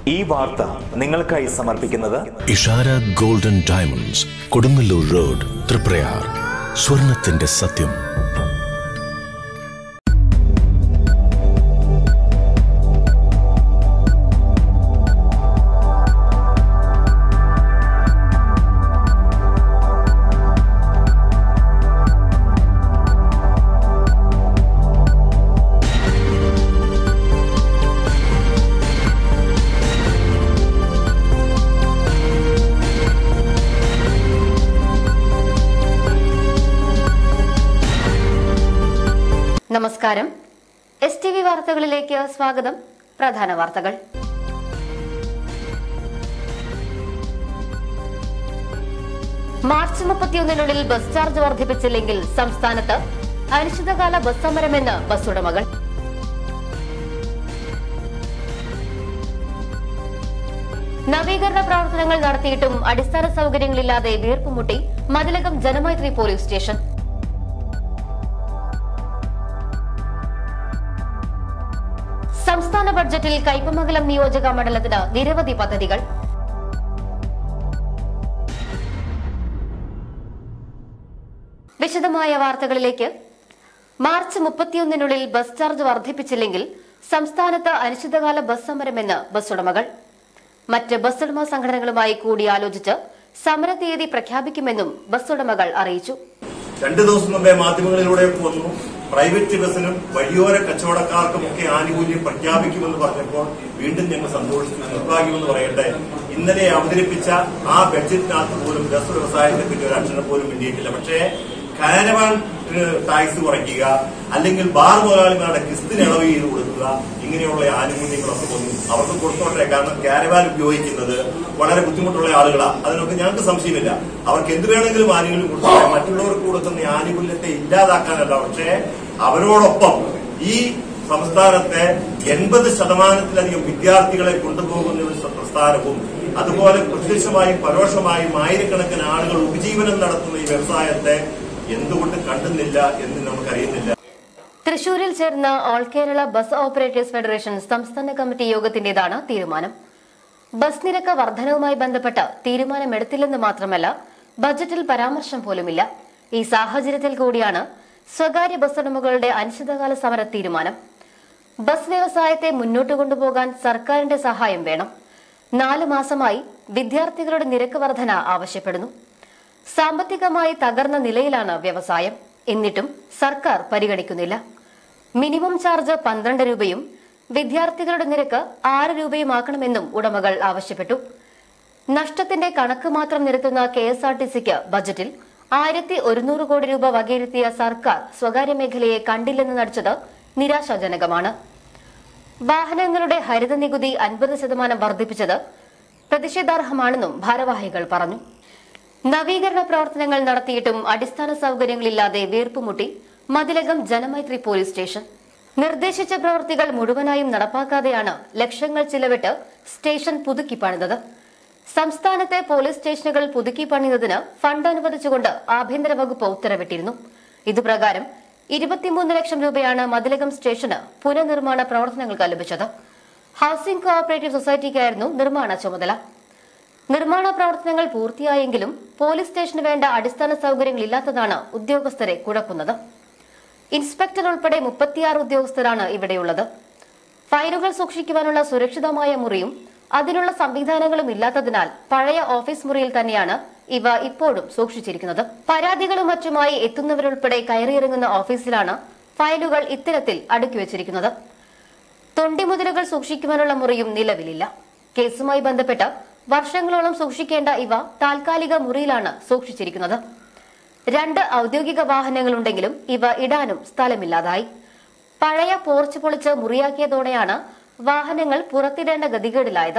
ഈ വാർത്ത നിങ്ങൾക്കായി സമർപ്പിക്കുന്നത് Ishara golden diamonds Kodungallur road Thriprayar സ്വർണത്തിന്റെ സത്യം നമസ്കാരം എസ് ടി വി വാർത്തകളിലേക്ക് സ്വാഗതം പ്രധാന വാർത്തകൾ മാർച്ച് മുപ്പത്തിയൊന്നിനുള്ളിൽ ബസ് ചാർജ് വർദ്ധിപ്പിച്ചില്ലെങ്കിൽ സംസ്ഥാനത്ത് അനിശ്ചിതകാല ബസ് സമരമെന്ന് ബസ് ഉടമകൾ നവീകരണ പ്രവർത്തനങ്ങൾ നടത്തിയിട്ടും അടിസ്ഥാന സൗകര്യങ്ങളില്ലാതെ വീർപ്പുമുട്ടി മതിലകം ജനമൈത്രി പോലീസ് സ്റ്റേഷൻ സംസ്ഥാന ബഡ്ജറ്റിൽ കൈപ്പമംഗലം നിയോജക മണ്ഡലത്തിന് നിരവധി പദ്ധതികൾ വിശദമായ വാർത്തകളിലേക്ക് മാർച്ച് മുപ്പത്തിയൊന്നിനുള്ളിൽ ബസ് ചാർജ് വർദ്ധിപ്പിച്ചില്ലെങ്കിൽ സംസ്ഥാനത്ത് അനിശ്ചിതകാല ബസ് സമരമെന്ന് ബസ് ഉടമകൾ മറ്റ് ബസ് ഉടമ സംഘടനകളുമായി കൂടിയാലോചിച്ച് സമര തീയതി പ്രഖ്യാപിക്കുമെന്നും ബസ് ഉടമകൾ അറിയിച്ചു രണ്ടു ദിവസം മുമ്പേ മാധ്യമങ്ങളിലൂടെ വന്നു പ്രൈവറ്റ് ബസ്സിനും വഴിയോര കച്ചവടക്കാർക്കും ഒക്കെ ആനുകൂല്യം പ്രഖ്യാപിക്കുമെന്ന് പറഞ്ഞപ്പോൾ വീണ്ടും ഞങ്ങൾ സന്തോഷിച്ചു നിർഭാഗ്യമെന്ന് പറയട്ടെ ഇന്നലെ അവതരിപ്പിച്ച ആ ബഡ്ജറ്റിനകത്ത് പോലും ബസ് വ്യവസായത്തെ പറ്റി ഒരു അക്ഷരം പോലും വേണ്ടിയിട്ടില്ല പക്ഷേ കാരവാൻ ടാക്സ് കുറയ്ക്കുക അല്ലെങ്കിൽ ബാർ മുതലാളിമാരുടെ കിസ്തിന് ഇളവ് ചെയ്ത് കൊടുക്കുക ഇങ്ങനെയുള്ള ആനുകൂല്യങ്ങളൊക്കെ വന്നു അവർക്ക് കൊടുത്തോട്ടെ കാരണം കാരവാൻ ഉപയോഗിക്കുന്നത് വളരെ ബുദ്ധിമുട്ടുള്ള ആളുകളാണ് അതിനൊക്കെ ഞങ്ങൾക്ക് സംശയമില്ല അവർക്ക് എന്ത് വേണമെങ്കിലും ആനുകൂല്യം കൊടുത്തോട്ടെ മറ്റുള്ളവർക്ക് കൊടുക്കുന്ന ഈ ആനുകൂല്യത്തെ ഇല്ലാതാക്കാനല്ല പക്ഷേ അവരോടൊപ്പം ഈ സംസ്ഥാനത്തെ എൺപത് ശതമാനത്തിലധികം വിദ്യാർത്ഥികളെ കൊണ്ടുപോകുന്ന ഒരു പ്രസ്ഥാനവും അതുപോലെ പ്രത്യക്ഷമായും പരോക്ഷമായും ആയിരക്കണക്കിന് ആളുകൾ ഉപജീവനം നടത്തുന്ന ഈ വ്യവസായത്തെ എന്തുകൊണ്ട് കണ്ടുന്നില്ല എന്ന് നമുക്കറിയുന്നില്ല തൃശൂരിൽ ചേർന്ന all Kerala bus operators federation സംസ്ഥാന കമ്മിറ്റി യോഗത്തിന്റേതാണ് തീരുമാനം ബസ് നിരക്ക് വർധനവുമായി ബന്ധപ്പെട്ട് തീരുമാനമെടുത്തില്ലെന്ന് മാത്രമല്ല ബജറ്റിൽ പരാമർശം പോലുമില്ല ഈ സാഹചര്യത്തിൽ കൂടിയാണ് സ്വകാര്യ ബസ് ഉടമകളുടെ അനിശ്ചിതകാല സമര തീരുമാനം ബസ് വ്യവസായത്തെ മുന്നോട്ട് കൊണ്ടുപോകാൻ സർക്കാരിന്റെ സഹായം വേണം നാല് മാസമായി വിദ്യാർത്ഥികളുടെ നിരക്ക് വർധന ആവശ്യപ്പെടുന്നു സാമ്പത്തികമായി തകർന്ന നിലയിലാണ് വ്യവസായം എന്നിട്ടും സർക്കാർ പരിഗണിക്കുന്നില്ല മിനിമം ചാർജ് പന്ത്രണ്ട് രൂപയും വിദ്യാർത്ഥികളുടെ നിരക്ക് ആറ് രൂപയുമാക്കണമെന്നും ഉടമകൾ ആവശ്യപ്പെട്ടു നഷ്ടത്തിന്റെ കണക്ക് മാത്രം നിരത്തുന്ന കെ എസ് ആർ ടി സിക്ക് ബജറ്റിൽ ആയിരത്തി ഒരുന്നൂറ് കോടി രൂപ വകയിരുത്തിയ സർക്കാർ സ്വകാര്യ മേഖലയെ കണ്ടില്ലെന്ന് നടിച്ചത് നിരാശാജനകമാണ് വാഹനങ്ങളുടെ ഹരിത നികുതി അൻപത് ശതമാനം വർദ്ധിപ്പിച്ചത് പ്രതിഷേധാർഹമാണെന്നും ഭാരവാഹികൾ പറഞ്ഞു നവീകരണ പ്രവർത്തനങ്ങൾ നടത്തിയിട്ടും അടിസ്ഥാന സൗകര്യങ്ങളില്ലാതെ വീർപ്പുമുട്ടി മതിലകം ജനമൈത്രി പോലീസ് സ്റ്റേഷൻ നിർദ്ദേശിച്ച പ്രവൃത്തികൾ മുഴുവനായും നടപ്പാക്കാതെയാണ് ലക്ഷങ്ങൾ ചിലവിട്ട് സ്റ്റേഷൻ പുതുക്കി പണിതത് സംസ്ഥാനത്തെ പോലീസ് സ്റ്റേഷനുകൾ പുതുക്കി പണിയുന്നതിന് ഫണ്ട് അനുവദിച്ചുകൊണ്ട് ആഭ്യന്തര വകുപ്പ് ഉത്തരവിട്ടിരുന്നു ഇതുപ്രകാരം ഇരുപത്തിമൂന്ന് ലക്ഷം രൂപയാണ് മതിലകം സ്റ്റേഷന് പുനർനിർമ്മാണ പ്രവർത്തനങ്ങൾക്ക് ലഭിച്ചത് ഹൌസിംഗ് കോഓപ്പറേറ്റീവ് സൊസൈറ്റിക്കായിരുന്നു നിർമ്മാണ ചുമതല നിർമ്മാണ പ്രവർത്തനങ്ങൾ പൂർത്തിയായെങ്കിലും പോലീസ് സ്റ്റേഷന് വേണ്ട അടിസ്ഥാന സൗകര്യങ്ങളില്ലാത്തതാണ് ഉദ്യോഗസ്ഥരെ കുഴക്കുന്നത് ഇൻസ്പെക്ടർ ഉൾപ്പെടെ മുപ്പത്തിയാറ് ഉദ്യോഗസ്ഥരാണ് ഇവിടെയുള്ളത് ഫയലുകൾ സൂക്ഷിക്കുവാനുള്ള സുരക്ഷിതമായ മുറിയും അതിനുള്ള സംവിധാനങ്ങളും ഇല്ലാത്തതിനാൽ പഴയ ഓഫീസ് മുറിയിൽ തന്നെയാണ് ഇവ ഇപ്പോഴും സൂക്ഷിച്ചിരിക്കുന്നത് പരാതികളും മറ്റുമായി എത്തുന്നവരുൾപ്പെടെ കയറിയിറങ്ങുന്ന ഓഫീസിലാണ് ഫയലുകൾ ഇത്തരത്തിൽ അടുക്കി വെച്ചിരിക്കുന്നത് തൊണ്ടിമുതലുകൾ സൂക്ഷിക്കുവാനുള്ള മുറിയും നിലവിലില്ല കേസുമായി ബന്ധപ്പെട്ട് വർഷങ്ങളോളം സൂക്ഷിക്കേണ്ട ഇവ താൽക്കാലിക മുറിയിലാണ് സൂക്ഷിച്ചിരിക്കുന്നത് രണ്ട് ഔദ്യോഗിക വാഹനങ്ങളുണ്ടെങ്കിലും ഇവ ഇടാനും സ്ഥലമില്ലാതായി പഴയ പോർച്ച് പൊളിച്ച് മുറിയാക്കിയതോടെയാണ് വാഹനങ്ങൾ പുറത്തിടേണ്ട ഗതികേടിലായത്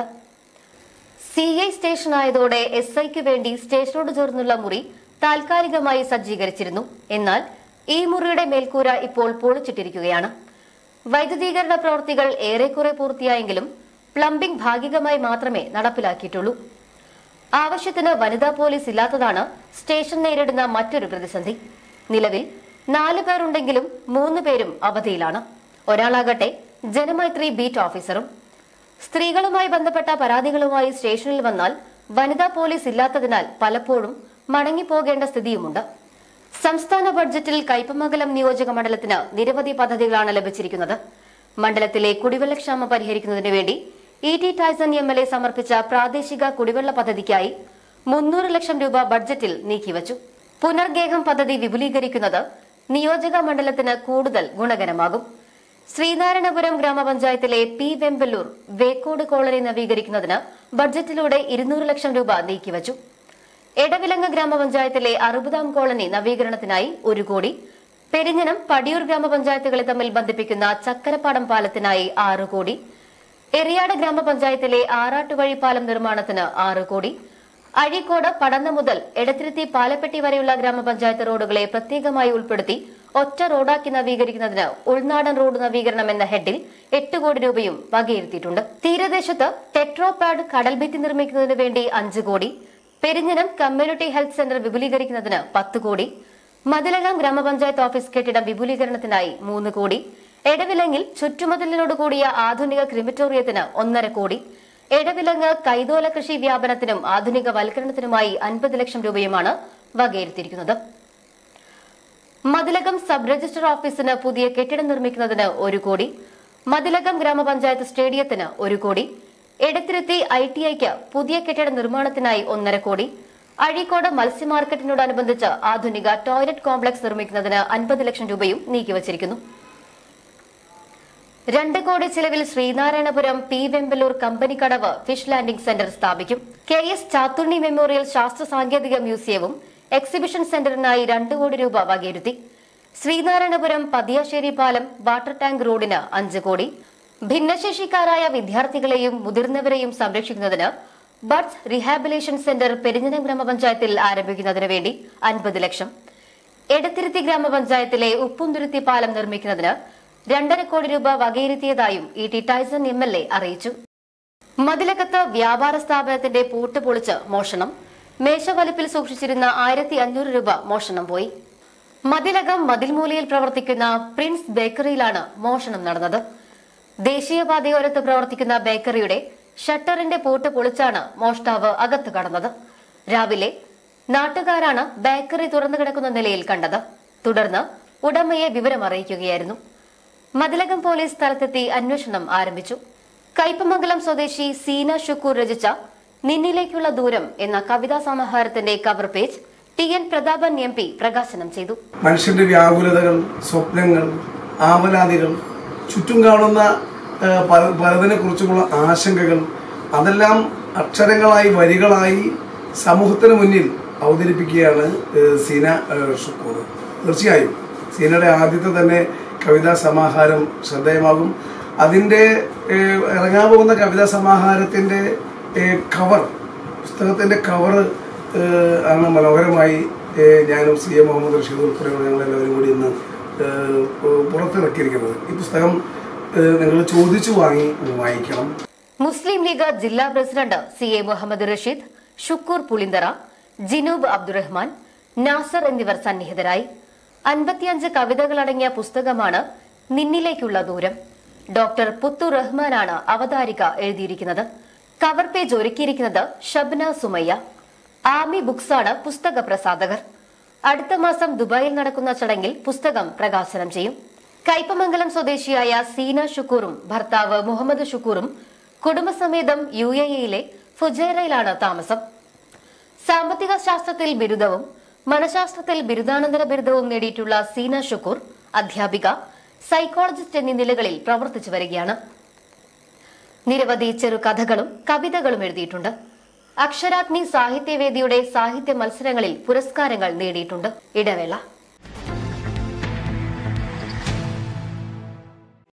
സി ഐ സ്റ്റേഷനായതോടെ എസ് ഐക്ക് വേണ്ടി സ്റ്റേഷനോട് ചേർന്നുള്ള മുറി താൽക്കാലികമായി സജ്ജീകരിച്ചിരുന്നു എന്നാൽ ഈ മുറിയുടെ മേൽക്കൂര ഇപ്പോൾ പൊളിച്ചിട്ടിരിക്കുകയാണ് വൈദ്യുതീകരണ പ്രവൃത്തികൾ ഏറെക്കുറെ പൂർത്തിയായെങ്കിലും പ്ലംബിംഗ് ഭാഗികമായി മാത്രമേ നടപ്പിലാക്കിയിട്ടുള്ളൂ ആവശ്യത്തിന് വനിതാ പോലീസ് ഇല്ലാത്തതാണ് സ്റ്റേഷൻ നേരിടുന്ന മറ്റൊരു പ്രതിസന്ധി നിലവിൽ നാല് പേരുണ്ടെങ്കിലും മൂന്ന് പേരും അവധിയിലാണ് ഒരാളാകട്ടെ ജനമൈത്രി ബീറ്റ് ഓഫീസറും സ്ത്രീകളുമായി ബന്ധപ്പെട്ട പരാതികളുമായി സ്റ്റേഷനിൽ വന്നാൽ വനിതാ പോലീസ് ഇല്ലാത്തതിനാൽ പലപ്പോഴും മടങ്ങിപ്പോകേണ്ട സ്ഥിതിയുമുണ്ട് സംസ്ഥാന ബഡ്ജറ്റിൽ കയ്പമംഗലം നിയോജക മണ്ഡലത്തിന് നിരവധി പദ്ധതികളാണ് ലഭിച്ചിരിക്കുന്നത് മണ്ഡലത്തിലെ കുടിവെള്ളക്ഷാമം പരിഹരിക്കുന്നതിന് വേണ്ടി E T Tyson M L A സമർപ്പിച്ച പ്രാദേശിക കുടിവെള്ള പദ്ധതിക്കായി മുന്നൂറ് ലക്ഷം രൂപ ബഡ്ജറ്റിൽ നീക്കിവച്ചു പുനർഗേഹം പദ്ധതി വിപുലീകരിക്കുന്നത് നിയോജക മണ്ഡലത്തിന് കൂടുതൽ ഗുണകരമാകും ശ്രീനാരായണപുരം ഗ്രാമപഞ്ചായത്തിലെ പി വെമ്പല്ലൂർ വേക്കോട് കോളനി നവീകരിക്കുന്നതിന് ബഡ്ജറ്റിലൂടെ ഇരുന്നൂറ് ലക്ഷം രൂപ നീക്കിവച്ചു എടവിലങ്ങ് ഗ്രാമപഞ്ചായത്തിലെ അറുപതാം കോളനി നവീകരണത്തിനായി ഒരു കോടി പെരിഞ്ഞനം പടിയൂർ ഗ്രാമപഞ്ചായത്തുകളെ തമ്മിൽ ബന്ധിപ്പിക്കുന്ന ചക്കരപ്പാടം പാലത്തിനായി ആറ് കോടി എറിയാട് ഗ്രാമപഞ്ചായത്തിലെ ആറാട്ടുവഴി പാലം നിർമ്മാണത്തിന് ആറ് കോടി അഴീക്കോട് പടന്ന മുതൽ എടത്തിരുത്തി പാലപ്പെട്ടി വരെയുള്ള ഗ്രാമപഞ്ചായത്ത് റോഡുകളെ പ്രത്യേകമായി ഉൾപ്പെടുത്തി ഒറ്റ റോഡാക്കി നവീകരിക്കുന്നതിന് ഉൾനാടൻ റോഡ് നവീകരണം എന്ന ഹെഡിൽ എട്ട് കോടി രൂപയും വകയിരുത്തിയിട്ടുണ്ട് തീരദേശത്ത് ടെട്രോപാഡ് കടൽഭിത്തി നിർമ്മിക്കുന്നതിന് വേണ്ടി അഞ്ച് crore Perinjanam community health centre വിപുലീകരിക്കുന്നതിന് പത്ത് കോടി മതിലകം ഗ്രാമപഞ്ചായത്ത് ഓഫീസ് കെട്ടിടം വിപുലീകരണത്തിനായി മൂന്ന് കോടി എടവിലങ്ങിൽ ചുറ്റുമതിലിനോട് കൂടിയ ആധുനിക ക്രിമിറ്റോറിയത്തിന് ഒന്നര കോടി എടവിലങ്ങ് കൈതോല കൃഷി വ്യാപനത്തിനും ആധുനിക വൽക്കരണത്തിനുമായി അൻപത് ലക്ഷം രൂപയുമാണ് വകയിരുത്തിയിരിക്കുന്നത് മതിലകം സബ് രജിസ്റ്റർ ഓഫീസിന് പുതിയ കെട്ടിടം നിർമ്മിക്കുന്നതിന് ഒരു കോടി മതിലകം ഗ്രാമപഞ്ചായത്ത് സ്റ്റേഡിയത്തിന് ഒരു കോടി എടത്തിരുത്തി ഐ ടി ഐക്ക് പുതിയ കെട്ടിട നിർമ്മാണത്തിനായി ഒന്നര കോടി അഴീക്കോട് മത്സ്യ മാർക്കറ്റിനോടനുബന്ധിച്ച് ആധുനിക ടോയ്ലറ്റ് കോംപ്ലക്സ് നിർമ്മിക്കുന്നതിന് അൻപത് ലക്ഷം രൂപയും നീക്കിവച്ചിരിക്കുന്നു രണ്ട് കോടി ചിലവിൽ ശ്രീനാരായണപുരം പി വെമ്പലൂർ കമ്പനി കടവ് ഫിഷ് ലാൻഡിംഗ് സെന്റർ സ്ഥാപിക്കും കെ എസ് ചാത്തുണ്ണി മെമ്മോറിയൽ ശാസ്ത്ര സാങ്കേതിക മ്യൂസിയവും എക്സിബിഷൻ സെന്ററിനായി രണ്ട് കോടി രൂപ വകയിരുത്തി ശ്രീനാരായണപുരം പതിയാശ്ശേരി പാലം വാട്ടർ ടാങ്ക് റോഡിന് അഞ്ച് കോടി ഭിന്നശേഷിക്കാരായ വിദ്യാർത്ഥികളെയും മുതിർന്നവരെയും സംരക്ഷിക്കുന്നതിന് ബഡ്സ് റീഹാബിലേഷൻ സെന്റർ പെരിഞ്ഞനം ഗ്രാമപഞ്ചായത്തിൽ ആരംഭിക്കുന്നതിന് വേണ്ടി അൻപത് ലക്ഷം എടത്തിരുത്തി ഗ്രാമപഞ്ചായത്തിലെ ഉപ്പുംതുരുത്തി പാലം നിർമ്മിക്കുന്നതിന് രണ്ടര കോടി രൂപ വകയിരുത്തിയതായും E T Tyson M L A അറിയിച്ചു മതിലകത്ത് വ്യാപാര സ്ഥാപനത്തിന്റെ പൂട്ട് പൊളിച്ച് മോഷണം മേശവലിപ്പിൽ സൂക്ഷിച്ചിരുന്ന ആയിരത്തി അഞ്ഞൂറ് രൂപ മോഷണം പോയി മതിലകം മതിൽമൂലയിൽ പ്രവർത്തിക്കുന്ന പ്രിൻസ് ബേക്കറിയിലാണ് മോഷണം നടന്നത് ദേശീയപാതയോരത്ത് പ്രവർത്തിക്കുന്ന ബേക്കറിയുടെ ഷട്ടറിന്റെ പൂട്ട് പൊളിച്ചാണ് മോഷ്ടാവ് അകത്ത് കടന്നത് രാവിലെ നാട്ടുകാരാണ് ബേക്കറി തുറന്നു കിടക്കുന്ന നിലയിൽ കണ്ടത് തുടർന്ന് ഉടമയെ വിവരം അറിയിക്കുകയായിരുന്നു മതിലകം പോലീസ് സ്ഥലത്തെത്തി അന്വേഷണം ആരംഭിച്ചു കയ്പമംഗലം സ്വദേശി സീന ഷുക്കൂർ രചിച്ച നിന്നിലേക്കുള്ള ദൂരം എന്ന കവിതാ സമാഹാരത്തിന്റെ cover page T N Prathapan M P പ്രകാശനം ചെയ്തു മനുഷ്യന്റെ വ്യാകുലതകൾ സ്വപ്നങ്ങൾ ആവലാതികൾ ചുറ്റും കാണുന്ന ആ, പല പലതിനെ കുറിച്ചുമുള്ള ആശങ്കകൾ അതെല്ലാം അക്ഷരങ്ങളായി വരികളായി സമൂഹത്തിന് മുന്നിൽ അവതരിപ്പിക്കുകയാണ് ഏ, സീന ഏ, ഷുക്കൂർ തീർച്ചയായും സീനയുടെ ആദ്യത്തെ തന്നെ കവിതാ സമാഹാരം ശ്രദ്ധേയമാകും അതിൻ്റെ ഏ, ഇറങ്ങാൻ പോകുന്ന കവിതാ സമാഹാരത്തിൻ്റെ കവർ പുസ്തകത്തിൻ്റെ കവർ ആണ് മനോഹരമായി ഏ, ഞാനും സി എ മുഹമ്മദ് റഷീദ് ഉൾപ്പെടെയുള്ള ഞങ്ങളെല്ലാവരും കൂടി ഇന്ന് ഏ, പുറത്തിറക്കിയിരിക്കുന്നത് ഈ പുസ്തകം നിങ്ങൾ ചോദിച്ചു വാങ്ങി വായിക്കണം മുസ്ലിം ലീഗ് ജില്ലാ president C A Muhammad Rasheed Shukkur Pulinthara Jinoob Abdurahman Nasar എന്നിവർ സന്നിഹിതരായി അൻപത്തിയഞ്ച് കവിതകളടങ്ങിയ പുസ്തകമാണ് നിന്നിലേക്കുള്ള ദൂരം ഡോക്ടർ പുത്തു റഹ്മാനാണ് അവതാരിക എഴുതിയിരിക്കുന്നത് കവർ പേജ് ഒരുക്കിയിരിക്കുന്നത് ഷബ്ന സുമയ്യ ആമി ബുക്സാണ് പുസ്തക പ്രസാധകർ അടുത്ത മാസം ദുബായിൽ നടക്കുന്ന ചടങ്ങിൽ പുസ്തകം പ്രകാശനം ചെയ്യും കയ്പമംഗലം സ്വദേശിയായ സീന ഷുക്കൂറും ഭർത്താവ് മുഹമ്മദ് ഷുക്കൂറും കുടുംബസമേതം യു എ ഇയിലെ ഫുജൈറയിലാണ് താമസം സാമ്പത്തിക ശാസ്ത്രത്തിൽ ബിരുദവും മനഃശാസ്ത്രത്തിൽ ബിരുദാനന്തര ബിരുദവും നേടിയിട്ടുള്ള സീന ഷുക്കൂർ അധ്യാപിക സൈക്കോളജിസ്റ്റ് എന്നീ നിലകളിൽ പ്രവർത്തിച്ചു വരികയാണ് നിരവധി ചെറുകഥകളും കവിതകളും എഴുതിയിട്ടുണ്ട് അക്ഷരാഗ്നി സാഹിത്യവേദിയുടെ സാഹിത്യ മത്സരങ്ങളിൽ പുരസ്കാരങ്ങൾ നേടിയിട്ടുണ്ട് ഇടവേള